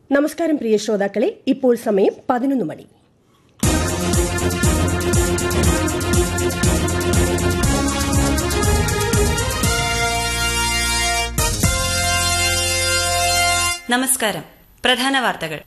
നമസ്കാരം പ്രിയ ശ്രോതാക്കളെ ഇപ്പോൾ സമയം പതിനൊന്ന് മണി നമസ്കാരം പ്രധാന വാർത്തകൾ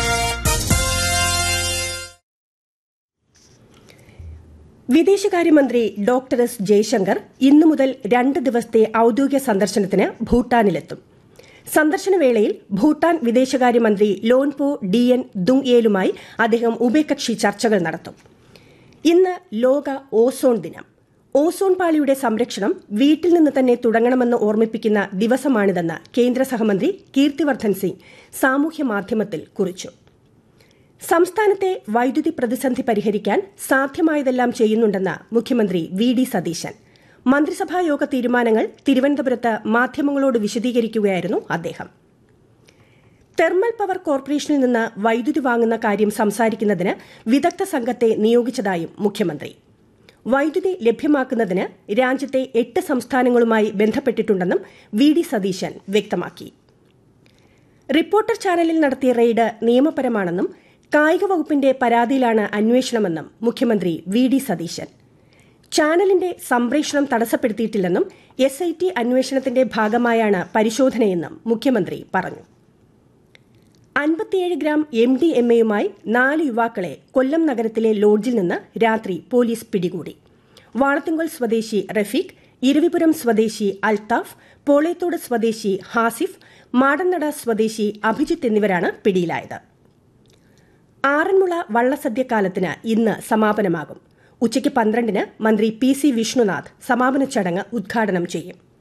വിദേശകാര്യമന്ത്രി ഡോക്ടർ എസ് ജയശങ്കർ ഇന്നു മുതൽ രണ്ട് ദിവസത്തെ ഔദ്യോഗിക സന്ദർശനത്തിന് ഭൂട്ടാനിലെത്തും സന്ദർശനവേളയിൽ ഭൂട്ടാൻ വിദേശകാര്യമന്ത്രി ലോൻപോ ഡി എൻ ദുങ്യേലുമായി അദ്ദേഹം ഉഭയകക്ഷി ചർച്ചകൾ നടത്തും ഇന്ന് ലോക ഓസോൺ ദിനം ഓസോൺ പാളിയുടെ സംരക്ഷണം വീട്ടിൽ നിന്ന് തന്നെ തുടങ്ങണമെന്ന് ഓർമ്മിപ്പിക്കുന്ന ദിവസമാണിതെന്ന് കേന്ദ്ര സഹമന്ത്രി കീർത്തിവർദ്ധൻ സിംഗ് സാമൂഹ്യ മാധ്യമത്തിൽ കുറിച്ചു സംസ്ഥാനത്തെ വൈദ്യുതി പ്രതിസന്ധി പരിഹരിക്കാൻ സാധ്യമായതെല്ലാം ചെയ്യുന്നുണ്ടെന്ന് മുഖ്യമന്ത്രി വി ഡി സതീശൻ മന്ത്രിസഭാ യോഗ തീരുമാനങ്ങൾ തിരുവനന്തപുരത്ത് മാധ്യമങ്ങളോട് വിശദീകരിക്കുകയായിരുന്നു അദ്ദേഹം തെർമൽ പവർ കോർപ്പറേഷനിൽ നിന്ന് വൈദ്യുതി വാങ്ങുന്ന കാര്യം സംസാരിക്കുന്നതിന് വിദഗ്ധ സംഘത്തെ നിയോഗിച്ചതായും മുഖ്യമന്ത്രി വൈദ്യുതി ലഭ്യമാക്കുന്നതിന് രാജ്യത്തെ എട്ട് സംസ്ഥാനങ്ങളുമായി ബന്ധപ്പെട്ടിട്ടുണ്ടെന്നും വി ഡി സതീശൻ വ്യക്തമാക്കി റിപ്പോർട്ടർ ചാനലിൽ നടത്തിയ റെയ്ഡ് നിയമപരമാണെന്നും കായിക വകുപ്പിന്റെ പരാതിയിലാണ് അന്വേഷണമെന്നും മുഖ്യമന്ത്രി വി ഡി സതീശൻ ചാനലിന്റെ സംപ്രേഷണം തടസ്സപ്പെടുത്തിയിട്ടില്ലെന്നും എസ് ഐ ടി അന്വേഷണത്തിന്റെ ഭാഗമായാണ് പരിശോധനയെന്നും മുഖ്യമന്ത്രി പറഞ്ഞു അൻപത്തിയേഴ് ഗ്രാം എം ഡി എം എയുമായി നാല് യുവാക്കളെ കൊല്ലം നഗരത്തിലെ ലോഡ്ജിൽ നിന്ന് രാത്രി പോലീസ് പിടികൂടി വാളത്തുങ്കൽ സ്വദേശി റഫീഖ് ഇരവിപുരം സ്വദേശി അൽത്താഫ് പോളേത്തോട് സ്വദേശി ഹാസിഫ് മാടന്നട സ്വദേശി അഭിജിത്ത് എന്നിവരാണ് പിടിയിലായത് ആറന്മുള വള്ളസദ്യക്കാലത്തിന് ഇന്ന് സമാപനമാകും ഉച്ചയ്ക്ക് പന്ത്രണ്ടിന് മന്ത്രി പി സി വിഷ്ണുനാഥ് സമാപന ചടങ്ങ് ഉദ്ഘാടനം ചെയ്യും